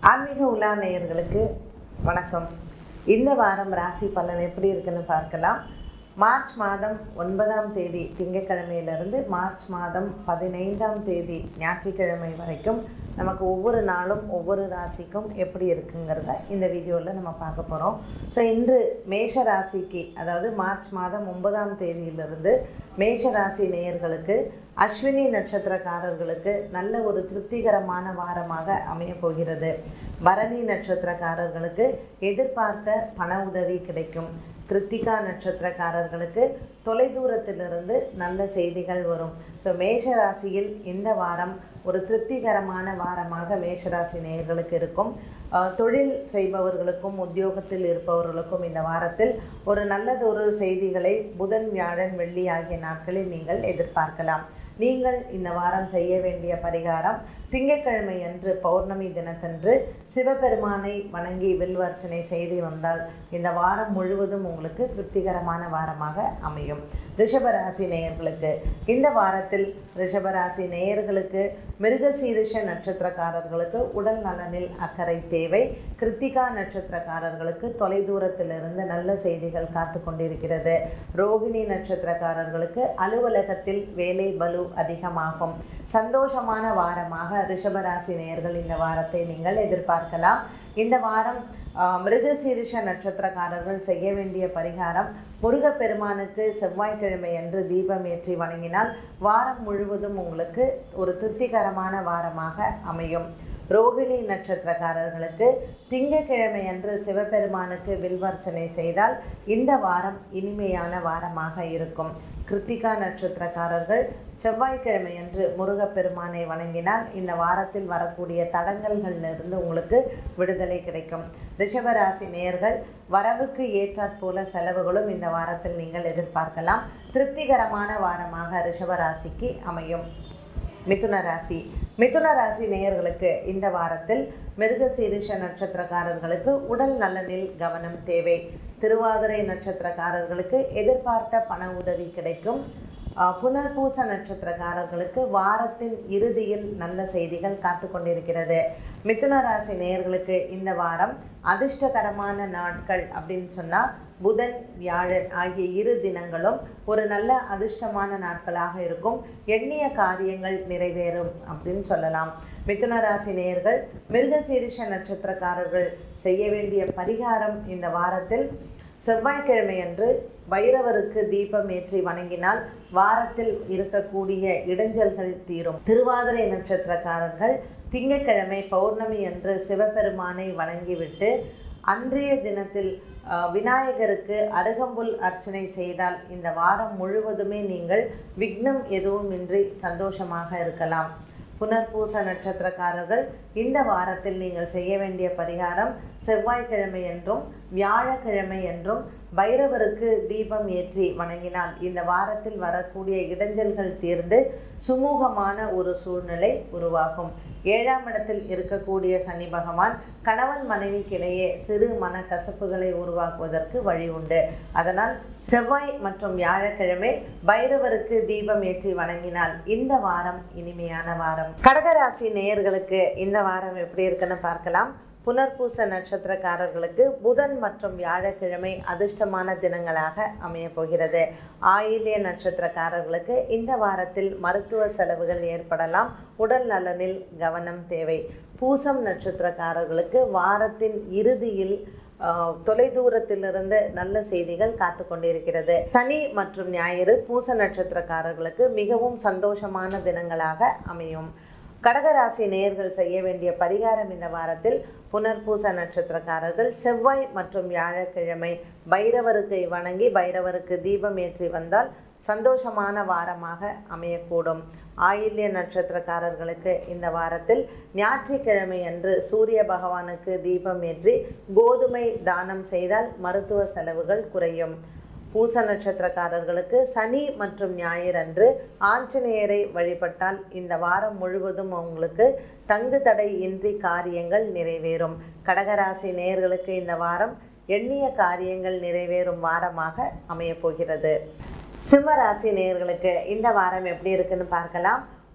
ஆன்மீக உலா நேயர்களுக்கு வணக்கம் இந்த வாரம் ராசி பலன் எப்படி இருக்குன்னு பார்க்கலாம் மார்ச் மாதம் ஒன்பதாம் தேதி திங்கட்கிழமையிலிருந்து மார்ச் மாதம் பதினைந்தாம் தேதி ஞாயிற்றுக்கிழமை வரைக்கும் நமக்கு ஒவ்வொரு நாளும் ஒவ்வொரு ராசிக்கும் எப்படி இருக்குங்கிறத இந்த வீடியோவில் நம்ம பார்க்க போகிறோம் ஸோ இன்று மேஷ ராசிக்கு அதாவது மார்ச் மாதம் ஒன்பதாம் தேதியிலிருந்து மேஷ ராசி நேயர்களுக்கு அஸ்வினி நட்சத்திரக்காரர்களுக்கு நல்ல ஒரு திருப்திகரமான வாரமாக அமையப் போகிறது பரணி நட்சத்திரக்காரர்களுக்கு எதிர்பார்த்த பண உதவி கிடைக்கும் கிருத்திகா நட்சத்திரக்காரர்களுக்கு தொலைதூரத்திலிருந்து நல்ல செய்திகள் வரும் ஸோ மேஷ ராசியில் இந்த வாரம் ஒரு திருப்திகரமான வாரமாக மேஷராசி நேயர்களுக்கு இருக்கும் அஹ், தொழில் செய்பவர்களுக்கும் உத்தியோகத்தில் இருப்பவர்களுக்கும் இந்த வாரத்தில் ஒரு நல்லதொரு செய்திகளை புதன் வியாழன் வெள்ளி ஆகிய நாட்களில் நீங்கள் எதிர்பார்க்கலாம் நீங்கள் இந்த வாரம் செய்ய வேண்டிய பரிகாரம் திங்கட்கிழமை அன்று பௌர்ணமி தினத்தன்று சிவபெருமானை வணங்கி வில்வர்ச்சனை செய்து வந்தால் இந்த வாரம் முழுவதும் உங்களுக்கு திருப்திகரமான வாரமாக அமையும் ரிஷபராசி நேயர்களுக்கு இந்த வாரத்தில் ரிஷபராசி நேயர்களுக்கு மிருகசீரிஷ நட்சத்திரக்காரர்களுக்கு உடல் நலனில் அக்கறை தேவை கிருத்திகா நட்சத்திரக்காரர்களுக்கு தொலைதூரத்திலிருந்து நல்ல செய்திகள் காத்து கொண்டிருக்கிறது ரோகிணி நட்சத்திரக்காரர்களுக்கு அலுவலகத்தில் வேலை பலு அதிகமாகும் சந்தோஷமான வாரமாக ரிஷபராசி நேயர்கள் இந்த வாரத்தை நீங்கள் எதிர்பார்க்கலாம் இந்த வாரம் ஆஹ், மிருகசீரிஷ நட்சத்திரக்காரர்கள் செய்ய வேண்டிய பரிகாரம் முருகப்பெருமானுக்கு செவ்வாய்க்கிழமை அன்று தீபம் ஏற்றி வணங்கினால் வாரம் முழுவதும் உங்களுக்கு ஒரு திருப்திகரமான வாரமாக அமையும் ரோகிணி நட்சத்திரக்காரர்களுக்கு திங்கட்கிழமை அன்று சிவபெருமானுக்கு வில்வர்ச்சனை செய்தால் இந்த வாரம் இனிமையான வாரமாக இருக்கும் கிருத்திகா நட்சத்திரக்காரர்கள் செவ்வாய்க்கிழமை அன்று முருகப்பெருமானை வணங்கினால் இந்த வாரத்தில் வரக்கூடிய தடங்கல்களிலிருந்து உங்களுக்கு விடுதலை கிடைக்கும் ரிஷபராசி நேயர்கள் வரவுக்கு ஏற்றாற்போல செலவுகளும் இந்த வாரத்தில் நீங்கள் எதிர்பார்க்கலாம் திருப்திகரமான வாரமாக ரிஷபராசிக்கு அமையும் மிதுன ராசி மிதுன ராசி நேயர்களுக்கு இந்த வாரத்தில் மிருகசீரிஷ நட்சத்திரக்காரர்களுக்கு உடல் நலனில் கவனம் தேவை திருவாதிரை நட்சத்திரக்காரர்களுக்கு எதிர்பார்த்த பண உதவி கிடைக்கும் ஆஹ் புனர்பூச நட்சத்திரக்காரர்களுக்கு வாரத்தின் இறுதியில் நல்ல செய்திகள் காத்து கொண்டிருக்கிறது மிதுன ராசி நேயர்களுக்கு இந்த வாரம் அதிர்ஷ்டகரமான நாட்கள் அப்படின்னு சொன்னால் புதன் வியாழன் ஆகிய இரு தினங்களும் ஒரு நல்ல அதிர்ஷ்டமான நாட்களாக இருக்கும் எண்ணிய காரியங்கள் நிறைவேறும் அப்படின்னு சொல்லலாம் மிதுன ராசி நேயர்கள் மிருகசீரிஷ நட்சத்திரக்காரர்கள் செய்ய வேண்டிய பரிகாரம் இந்த வாரத்தில் செவ்வாய்க்கிழமை அன்று பைரவருக்கு தீபம் ஏற்றி வணங்கினால் வாரத்தில் இருக்கக்கூடிய இடைஞ்சல்கள் தீரும் திருவாதிரை நட்சத்திரக்காரர்கள் திங்கட்கிழமை பௌர்ணமி அன்று சிவபெருமானை வணங்கிவிட்டு அன்றைய தினத்தில் அஹ், விநாயகருக்கு அருகம்புல் அர்ச்சனை செய்தால் இந்த வாரம் முழுவதுமே நீங்கள் விக்னம் எதுவுமின்றி சந்தோஷமாக இருக்கலாம் புனர்பூச நட்சத்திரக்காரர்கள் இந்த வாரத்தில் நீங்கள் செய்ய வேண்டிய பரிகாரம் செவ்வாய்க்கிழமை என்றும் வியாழக்கிழமை என்றும் பைரவருக்கு தீபம் ஏற்றி வணங்கினால் இந்த வாரத்தில் வரக்கூடிய இடைஞ்சல்கள் தீர்ந்து சுமூகமான ஒரு சூழ்நிலை உருவாகும் ஏழாம் இடத்தில் இருக்கக்கூடிய சனி பகவான் கணவன் மனைவிக்கிடையே சிறு மனக்கசப்புகளை உருவாக்குவதற்கு வழி உண்டு அதனால் செவ்வாய் மற்றும் வியாழக்கிழமை பைரவருக்கு தீபம் ஏற்றி வணங்கினால் இந்த வாரம் இனிமையான வாரம் கடகராசி நேயர்களுக்கு இந்த வாரம் எப்படி இருக்குன்னு பார்க்கலாம் புனர்பூச நட்சத்திரக்காரர்களுக்கு புதன் மற்றும் வியாழக்கிழமை அதிர்ஷ்டமான தினங்களாக அமையப் போகிறது ஆயில்ய நட்சத்திரக்காரர்களுக்கு இந்த வாரத்தில் மருத்துவ செலவுகள் ஏற்படலாம் உடல் நலனில் கவனம் தேவை பூசம் நட்சத்திரக்காரர்களுக்கு வாரத்தின் இறுதியில் ஆஹ், தொலைதூரத்திலிருந்து நல்ல செய்திகள் காத்து கொண்டிருக்கிறது சனி மற்றும் ஞாயிறு பூச நட்சத்திரக்காரர்களுக்கு மிகவும் சந்தோஷமான தினங்களாக அமையும் கடகராசி நேயர்கள் செய்ய வேண்டிய பரிகாரம் இந்த வாரத்தில் புனர்பூச நட்சத்திரக்காரர்கள் செவ்வாய் மற்றும் வியாழக்கிழமை பைரவருக்கு வணங்கி பைரவருக்கு தீபம் ஏற்றி வந்தால் சந்தோஷமான வாரமாக அமையக்கூடும் ஆயில்ய நட்சத்திரக்காரர்களுக்கு இந்த வாரத்தில் ஞாயிற்றுக்கிழமை அன்று சூரிய பகவானுக்கு தீபம் ஏற்றி கோதுமை தானம் செய்தால் மருத்துவ செலவுகள் குறையும் பூச நட்சத்திரக்காரர்களுக்கு சனி மற்றும் ஞாயிறன்று ஆஞ்சநேயரை வழிபட்டால் இந்த வாரம் முழுவதும் உங்களுக்கு தங்கு தடை இன்றி காரியங்கள் நிறைவேறும் கடகராசி நேயர்களுக்கு இந்த வாரம் எண்ணிய காரியங்கள் நிறைவேறும் வாரமாக அமையப் போகிறது சிம்ம ராசி நேயர்களுக்கு இந்த வாரம் எப்படி இருக்குன்னு பார்க்கலாம்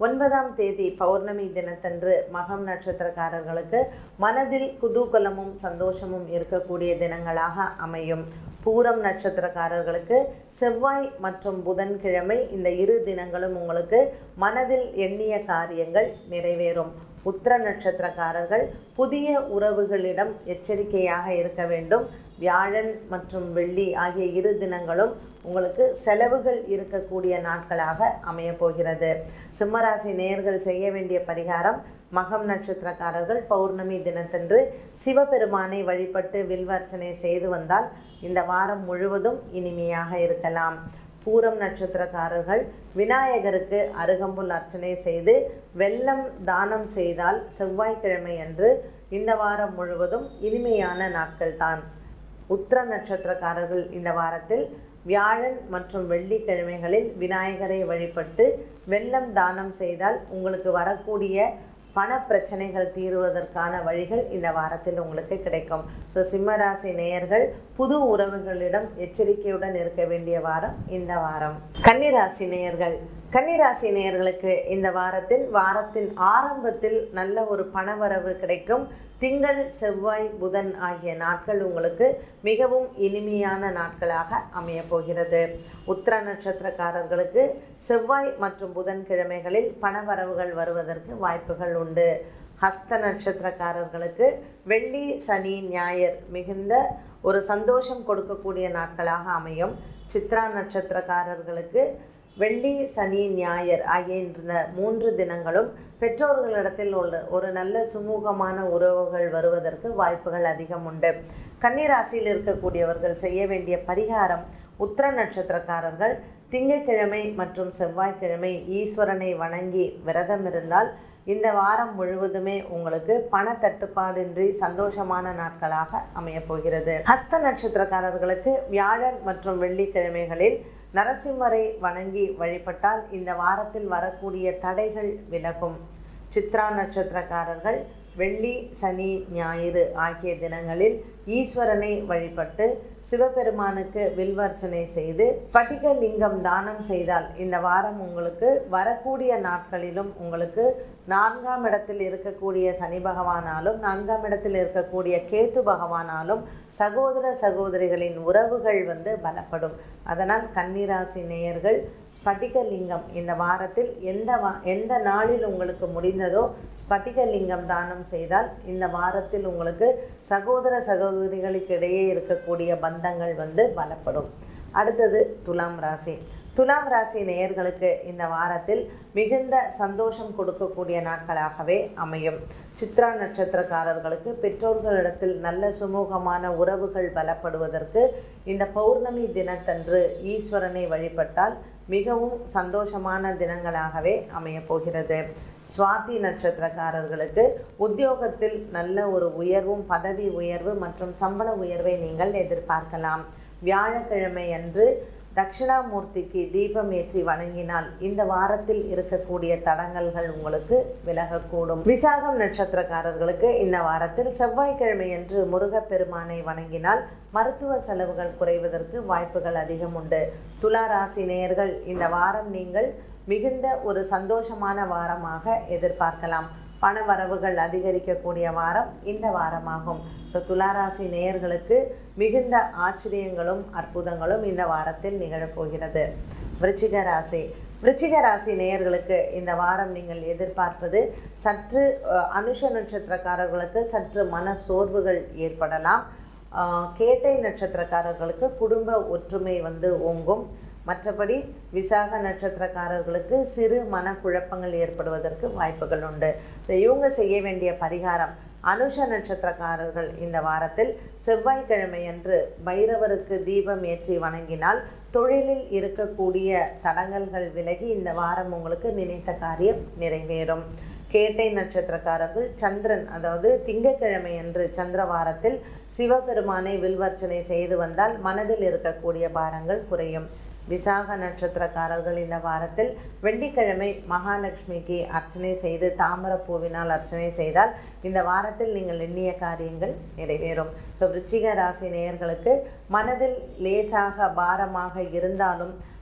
ஒன்பதாம் தேதி பௌர்ணமி தினத்தன்று மகம் நட்சத்திரக்காரர்களுக்கு மனதில் குதூகலமும் சந்தோஷமும் இருக்கக்கூடிய தினங்களாக அமையும் பூரம் நட்சத்திரக்காரர்களுக்கு செவ்வாய் மற்றும் புதன்கிழமை இந்த இரு தினங்களும் உங்களுக்கு மனதில் எண்ணிய காரியங்கள் நிறைவேறும் உத்திர நட்சத்திரக்காரர்கள் புதிய உறவுகளிடம் எச்சரிக்கையாக இருக்க வேண்டும் வியாழன் மற்றும் வெள்ளி ஆகிய இரு தினங்களும் உங்களுக்கு செலவுகள் இருக்கக்கூடிய நாட்களாக அமையப் போகிறது சிம்மராசி நேயர்கள் செய்ய வேண்டிய பரிகாரம் மகம் நட்சத்திரக்காரர்கள் பௌர்ணமி தினத்தன்று சிவபெருமானை வழிபட்டு வில்வர்ச்சனை செய்து வந்தால் இந்த வாரம் முழுவதும் இனிமையாக இருக்கலாம் பூரம் நட்சத்திரக்காரர்கள் விநாயகருக்கு அருகம்புல் அர்ச்சனை செய்து வெள்ளம் தானம் செய்தால் செவ்வாய்க்கிழமை அன்று இந்த வாரம் முழுவதும் இனிமையான நாட்கள்தான் உத்திர நட்சத்திரக்காரர்கள் இந்த வாரத்தில் வியாழன் மற்றும் வெள்ளிக்கிழமைகளில் விநாயகரை வழிபட்டு வெள்ளம் தானம் செய்தால் உங்களுக்கு வரக்கூடிய பண பிரச்சனைகள் தீருவதற்கான வழிகள் இந்த வாரத்தில் உங்களுக்கு கிடைக்கும் ஸோ சிம்மராசி நேயர்கள் புது உறவுகளிடம் எச்சரிக்கையுடன் இருக்க வேண்டிய வாரம் இந்த வாரம் கன்னிராசி நேயர்கள் கன்னிராசி நேயர்களுக்கு இந்த வாரத்தில் வாரத்தின் ஆரம்பத்தில் நல்ல ஒரு பணவரவு கிடைக்கும் திங்கள் செவ்வாய் புதன் ஆகிய நாட்கள் உங்களுக்கு மிகவும் இனிமையான நாட்களாக அமையப் போகிறது உத்திர நட்சத்திரக்காரர்களுக்கு செவ்வாய் மற்றும் புதன் கிழமைகளில் பணவரவுகள் வருவதற்கு வாய்ப்புகள் உண்டு ஹஸ்த நட்சத்திரக்காரர்களுக்கு வெள்ளி சனி ஞாயிறு மிகுந்த ஒரு சந்தோஷம் கொடுக்கக்கூடிய நாட்களாக அமையும் சித்ரா நட்சத்திரக்காரர்களுக்கு வெள்ளி சனி ஞாயிறு ஆகிய இந்த மூன்று தினங்களும் பெற்றோர்களிடத்தில் உள்ள ஒரு நல்ல சுமூகமான உறவுகள் வருவதற்கு வாய்ப்புகள் அதிகம் உண்டு கன்னிராசியில் இருக்கக்கூடியவர்கள் செய்ய வேண்டிய பரிகாரம் உத்திர நட்சத்திரக்காரர்கள் திங்கட்கிழமை மற்றும் செவ்வாய்க்கிழமை ஈஸ்வரனை வணங்கி விரதம் இருந்தால் இந்த வாரம் முழுவதுமே உங்களுக்கு பண தட்டுப்பாடின்றி சந்தோஷமான நாட்களாக அமையப் போகிறது ஹஸ்த நட்சத்திரக்காரர்களுக்கு வியாழன் மற்றும் வெள்ளிக்கிழமைகளில் நரசிம்மரை வணங்கி வழிபட்டால் இந்த வாரத்தில் வரக்கூடிய தடைகள் விலகும் சித்ரா நட்சத்திரக்காரர்கள் வெள்ளி சனி ஞாயிறு ஆகிய தினங்களில் ஈஸ்வரனை வழிபட்டு சிவபெருமானுக்கு வில்வர்ச்சனை செய்து ஸ்பட்டிக லிங்கம் தானம் செய்தால் இந்த வாரம் உங்களுக்கு வரக்கூடிய நாட்களிலும் உங்களுக்கு நான்காம் இடத்தில் இருக்கக்கூடிய சனி பகவானாலும் நான்காம் இடத்தில் இருக்கக்கூடிய கேத்து பகவானாலும் சகோதர சகோதரிகளின் உறவுகள் வந்து பலப்படும் அதனால் கன்னிராசி நேயர்கள் ஸ்பட்டிக லிங்கம் இந்த வாரத்தில் எந்த வா எந்த நாளில் உங்களுக்கு முடிந்ததோ ஸ்பட்டிக லிங்கம் தானம் செய்தால் இந்த வாரத்தில் உங்களுக்கு சகோதர சகோதரிகளுக்கு இடையே இருக்கக்கூடிய பந்தங்கள் வந்து பலப்படும் அடுத்தது துலாம் ராசி துலாம் ராசி நேயர்களுக்கு இந்த வாரத்தில் மிகுந்த சந்தோஷம் கொடுக்கக்கூடிய நாட்களாகவே அமையும் சித்ரா நட்சத்திரக்காரர்களுக்கு பெற்றோர்களிடத்தில் நல்ல சுமூகமான உறவுகள் பலப்படுவதற்கு இந்த பௌர்ணமி தினத்தன்று ஈஸ்வரனை வழிபட்டால் மிகவும் சந்தோஷமான தினங்களாகவே அமையப் போகிறது சுவாதி நட்சத்திரக்காரர்களுக்கு உத்தியோகத்தில் நல்ல ஒரு உயர்வும் பதவி உயர்வு மற்றும் சம்பள உயர்வை நீங்கள் எதிர்பார்க்கலாம் வியாழக்கிழமை அன்று தட்சிணாமூர்த்திக்கு தீபம் ஏற்றி வணங்கினால் இந்த வாரத்தில் இருக்கக்கூடிய தடங்கல்கள் உங்களுக்கு விலகக்கூடும் விசாகம் நட்சத்திரக்காரர்களுக்கு இந்த வாரத்தில் செவ்வாய்க்கிழமை அன்று முருகப்பெருமானை வணங்கினால் மருத்துவ செலவுகள் குறைவதற்கு வாய்ப்புகள் அதிகம் உண்டு துலா ராசி நேயர்கள் இந்த வாரம் நீங்கள் மிகுந்த ஒரு சந்தோஷமான வாரமாக எதிர்பார்க்கலாம் பண வரவுகள் அதிகரிக்கக்கூடிய வாரம் இந்த வாரமாகும் ஸோ துளாராசி நேயர்களுக்கு மிகுந்த ஆச்சரியங்களும் அற்புதங்களும் இந்த வாரத்தில் நிகழப்போகிறது விருச்சிக ராசி விருச்சிக ராசி நேயர்களுக்கு இந்த வாரம் நீங்கள் எதிர்பார்ப்பது சற்று அஹ், அனுஷ நட்சத்திரக்காரர்களுக்கு சற்று மன சோர்வுகள் ஏற்படலாம் அஹ், கேட்டை நட்சத்திரக்காரர்களுக்கு குடும்ப ஒற்றுமை வந்து ஓங்கும் மற்றபடி விசாக நட்சத்திரக்காரர்களுக்கு சிறு மனக்குழப்பங்கள் ஏற்படுவதற்கு வாய்ப்புகள் உண்டு ஸோ இவங்க செய்ய வேண்டிய பரிகாரம் அனுஷ நட்சத்திரக்காரர்கள் இந்த வாரத்தில் செவ்வாய்க்கிழமை அன்று பைரவருக்கு தீபம் ஏற்றி வணங்கினால் தொழிலில் இருக்கக்கூடிய தடங்கல்கள் விலகி இந்த வாரம் உங்களுக்கு நினைத்த காரியம் நிறைவேறும் கேட்டை நட்சத்திரக்காரர்கள் சந்திரன் அதாவது திங்கட்கிழமை அன்று சந்திரவாரத்தில் சிவபெருமானை வில்வர்ச்சனை செய்து வந்தால் மனதில் இருக்கக்கூடிய பாரங்கள் குறையும் விசாக நட்சத்திரக்காரர்கள் இந்த வாரத்தில் வெள்ளிக்கிழமை மகாலட்சுமிக்கு அர்ச்சனை செய்து தாமர பூவினால் அர்ச்சனை செய்தால் இந்த வாரத்தில் நீங்கள் எண்ணிய காரியங்கள் நிறைவேறும் ஸோ விருச்சிக ராசி நேயர்களுக்கு மனதில் லேசாக பாரமாக இருந்தாலும்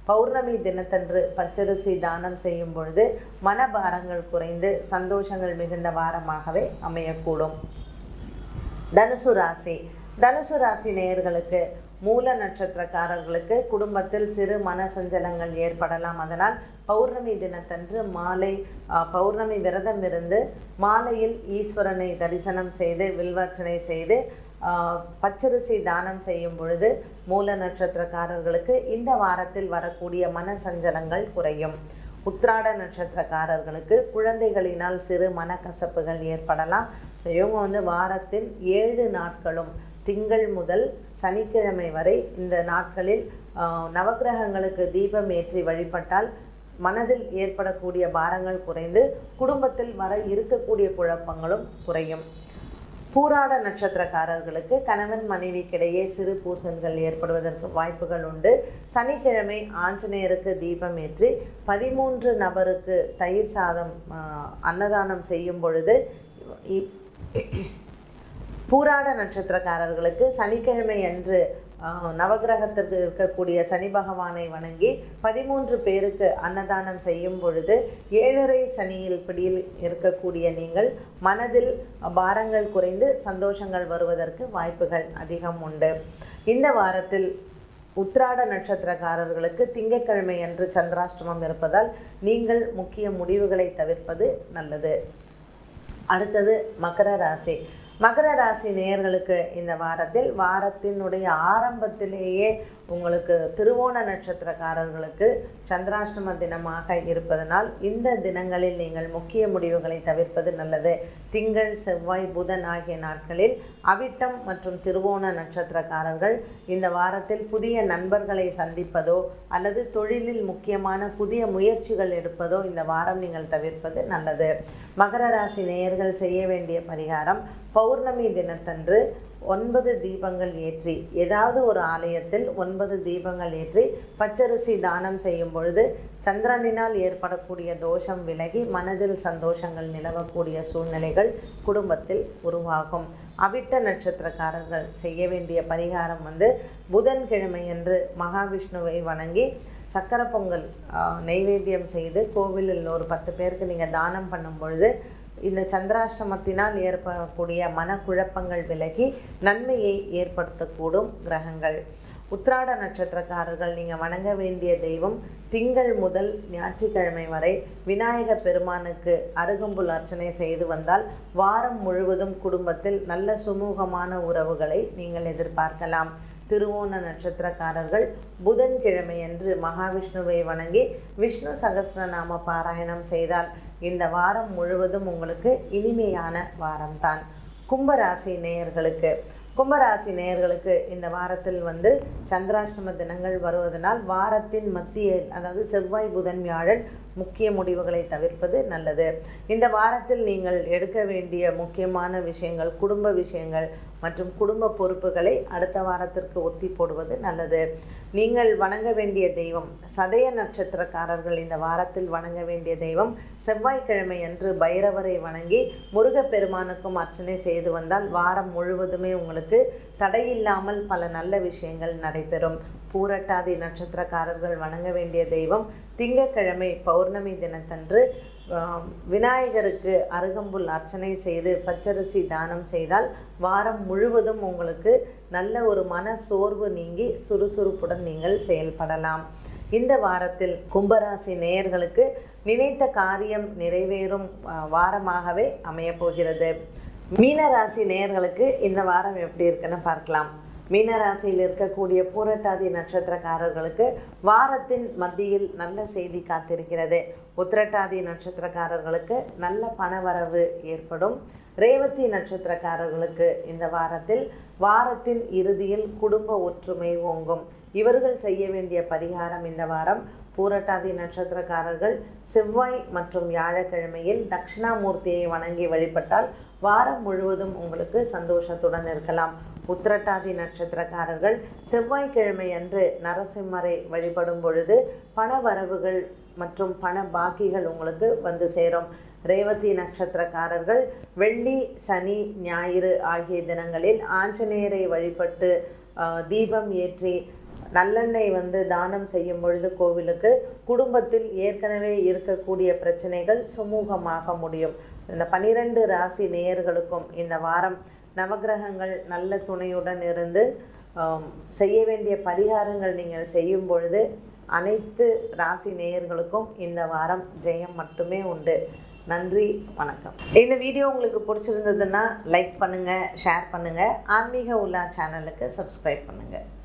பௌர்ணமி தினத்தன்று பச்சரிசி தானம் செய்யும் பொழுது மனபாரங்கள் குறைந்து சந்தோஷங்கள் மிகுந்த வாரமாகவே அமையக்கூடும் தனுசு ராசி தனுசு ராசி நேயர்களுக்கு மூல நட்சத்திரக்காரர்களுக்கு குடும்பத்தில் சிறு மன சஞ்சலங்கள் ஏற்படலாம் அதனால் பௌர்ணமி தினத்தன்று மாலை ஆ, பௌர்ணமி விரதம் இருந்து மாலையில் ஈஸ்வரனை தரிசனம் செய்து வில்வார்ச்சனை செய்து ஆ, பச்சரிசி தானம் செய்யும் பொழுது மூல நட்சத்திரக்காரர்களுக்கு இந்த வாரத்தில் வரக்கூடிய மன சஞ்சலங்கள் குறையும் உத்ராட நட்சத்திரக்காரர்களுக்கு குழந்தைகளினால் சிறு மனக்கசப்புகள் ஏற்படலாம் ஸோ இவங்க வந்து வாரத்தில் ஏழு நாட்களும் திங்கள் முதல் சனிக்கிழமை வரை இந்த நாட்களில் ஆஹ், நவக்கிரகங்களுக்கு தீபம் ஏற்றி வழிபட்டால் மனதில் ஏற்படக்கூடிய பாரங்கள் குறைந்து குடும்பத்தில் வர இருக்கக்கூடிய குழப்பங்களும் குறையும் பூராட நட்சத்திரக்காரர்களுக்கு கணவன் மனைவிக்கிடையே சிறு பூசல்கள் ஏற்படுவதற்கு வாய்ப்புகள் உண்டு சனிக்கிழமை ஆஞ்சநேயருக்கு தீபம் ஏற்றி பதிமூன்று நபருக்கு தயிர் சாதம் ஆஹ், அன்னதானம் செய்யும் பொழுது இ- பூராட நட்சத்திரக்காரர்களுக்கு சனிக்கிழமை அன்று ஆஹ், நவக்கிரகத்திற்கு இருக்கக்கூடிய சனி பகவானை வணங்கி பதிமூன்று பேருக்கு அன்னதானம் செய்யும் பொழுது ஏழரை சனியில் பிடியில் இருக்கக்கூடிய நீங்கள் மனதில் பாரங்கள் குறைந்து சந்தோஷங்கள் வருவதற்கு வாய்ப்புகள் அதிகம் உண்டு இந்த வாரத்தில் உத்ராட நட்சத்திரக்காரர்களுக்கு திங்கட்கிழமை அன்று சந்திராஷ்டமம் இருப்பதால் நீங்கள் முக்கிய முடிவுகளை தவிர்ப்பது நல்லது அடுத்தது மகர ராசி மகர ராசி நேயர்களுக்கு இந்த வாரத்தில் வாரத்தினுடைய ஆரம்பத்திலேயே உங்களுக்கு திருவோண நட்சத்திரக்காரர்களுக்கு சந்திராஷ்டம தினமாக இருப்பதனால் இந்த தினங்களில் நீங்கள் முக்கிய முடிவுகளை தவிர்ப்பது நல்லது திங்கள் செவ்வாய் புதன் ஆகிய நாட்களில் அவிட்டம் மற்றும் திருவோண நட்சத்திரக்காரர்கள் இந்த வாரத்தில் புதிய நண்பர்களை சந்திப்பதோ அல்லது தொழிலில் முக்கியமான புதிய முயற்சிகள் எடுப்பதோ இந்த வாரம் நீங்கள் தவிர்ப்பது நல்லது மகர ராசி நேயர்கள் செய்ய வேண்டிய பரிகாரம் பௌர்ணமி தினத்தன்று ஒன்பது தீபங்கள் ஏற்றி ஏதாவது ஒரு ஆலயத்தில் ஒன்பது தீபங்கள் ஏற்றி பச்சரிசி தானம் செய்யும் பொழுது சந்திரனினால் ஏற்படக்கூடிய தோஷம் விலகி மனதில் சந்தோஷங்கள் நிலவக்கூடிய சூழ்நிலைகள் குடும்பத்தில் உருவாகும் அவிட்ட நட்சத்திரக்காரர்கள் செய்ய வேண்டிய பரிகாரம் வந்து புதன்கிழமையன்று மகாவிஷ்ணுவை வணங்கி சக்கரை பொங்கல் ஆ, நெய்வேத்தியம் செய்து கோவிலில் ஒரு பத்து பேருக்கு நீங்கள் தானம் பண்ணும் பொழுது இந்த சந்திராஷ்டமத்தினால் ஏற்படக்கூடிய மனக்குழப்பங்கள் விலகி நன்மையை ஏற்படுத்தக்கூடும் கிரகங்கள் உத்ராட நட்சத்திரக்காரர்கள் நீங்கள் வணங்க வேண்டிய தெய்வம் திங்கள் முதல் ஞாயிற்றுக்கிழமை வரை விநாயகர் பெருமானுக்கு அருகம்புல் அர்ச்சனை செய்து வந்தால் வாரம் முழுவதும் குடும்பத்தில் நல்ல சுமூகமான உறவுகளை நீங்கள் எதிர்பார்க்கலாம் திருவோண நட்சத்திரக்காரர்கள் புதன்கிழமையன்று மகாவிஷ்ணுவை வணங்கி விஷ்ணு சகஸ்ரநாம பாராயணம் செய்தால் இந்த வாரம் முழுவதும் உங்களுக்கு இனிமையான வாரம்தான் கும்பராசி நேயர்களுக்கு கும்பராசி நேயர்களுக்கு இந்த வாரத்தில் வந்து சந்திராஷ்டம தினங்கள் வருவதனால் வாரத்தின் மத்தியில் அதாவது செவ்வாய் புதன் வியாழன் முக்கிய முடிவுகளை தவிர்ப்பது நல்லது இந்த வாரத்தில் நீங்கள் எடுக்க வேண்டிய முக்கியமான விஷயங்கள் குடும்ப விஷயங்கள் மற்றும் குடும்ப பொறுப்புகளை அடுத்த வாரத்திற்கு ஒத்தி போடுவது நல்லது நீங்கள் வணங்க வேண்டிய தெய்வம் சதய நட்சத்திரக்காரர்கள் இந்த வாரத்தில் வணங்க வேண்டிய தெய்வம் செவ்வாய்க்கிழமை அன்று பைரவரை வணங்கி முருகப்பெருமானுக்கும் அர்ச்சனை செய்து வந்தால் வாரம் முழுவதுமே உங்களுக்கு தடையில்லாமல் பல நல்ல விஷயங்கள் நடைபெறும் பூரட்டாதி நட்சத்திரக்காரர்கள் வணங்க வேண்டிய தெய்வம் திங்கட்கிழமை பௌர்ணமி தினத்தன்று ஆம், விநாயகருக்கு அருகம்புல் அர்ச்சனை செய்து பச்சரிசி தானம் செய்தால் வாரம் முழுவதும் உங்களுக்கு நல்ல ஒரு மன சோர்வு நீங்கி சுறுசுறுப்புடன் நீங்கள் செயல்படலாம் இந்த வாரத்தில் கும்பராசி நேயர்களுக்கு நினைத்த காரியம் நிறைவேறும் ஆ, வாரமாகவே அமையப் போகிறது மீனராசி நேயர்களுக்கு இந்த வாரம் எப்படி இருக்குன்னு பார்க்கலாம் மீனராசியில் இருக்கக்கூடிய பூரட்டாதி நட்சத்திரக்காரர்களுக்கு வாரத்தின் மத்தியில் நல்ல செய்தி காத்திருக்கிறது உத்திரட்டாதி நட்சத்திரக்காரர்களுக்கு நல்ல பணவரவு ஏற்படும் ரேவதி நட்சத்திரக்காரர்களுக்கு இந்த வாரத்தில் வாரத்தின் இறுதியில் குடும்ப ஒற்றுமை ஓங்கும் இவர்கள் செய்ய வேண்டிய பரிகாரம் இந்த வாரம் பூரட்டாதி நட்சத்திரக்காரர்கள் செவ்வாய் மற்றும் வியாழக்கிழமையில் தட்சிணாமூர்த்தியை வணங்கி வழிபட்டால் வாரம் முழுவதும் உங்களுக்கு சந்தோஷத்துடன் இருக்கலாம் உத்திரட்டாதி நட்சத்திரக்காரர்கள் செவ்வாய்க்கிழமை அன்று நரசிம்மரை வழிபடும் பொழுது பண வரவுகள் மற்றும் பண பாக்கிகள் உங்களுக்கு வந்து சேரும் ரேவதி நட்சத்திரக்காரர்கள் வெள்ளி சனி ஞாயிறு ஆகிய தினங்களில் ஆஞ்சநேயரை வழிபட்டு ஆஹ், தீபம் ஏற்றி நல்லெண்ணெய் வந்து தானம் செய்யும் பொழுது கோவிலுக்கு குடும்பத்தில் ஏற்கனவே இருக்கக்கூடிய பிரச்சனைகள் சுமூகமாக முடியும் இந்த பனிரெண்டு ராசி நேயர்களுக்கும் இந்த வாரம் நவக்கிரகங்கள் நல்ல துணையுடன் இருந்து ஆம், செய்ய வேண்டிய பரிகாரங்கள் நீங்கள் செய்யும் பொழுது அனைத்து ராசி நேயர்களுக்கும் இந்த வாரம் ஜெயம் மட்டுமே உண்டு நன்றி வணக்கம் இந்த வீடியோ உங்களுக்கு பிடிச்சிருந்ததுன்னா லைக் பண்ணுங்கள் ஷேர் பண்ணுங்கள் ஆன்மீக உலா சேனலுக்கு சப்ஸ்கிரைப் பண்ணுங்கள்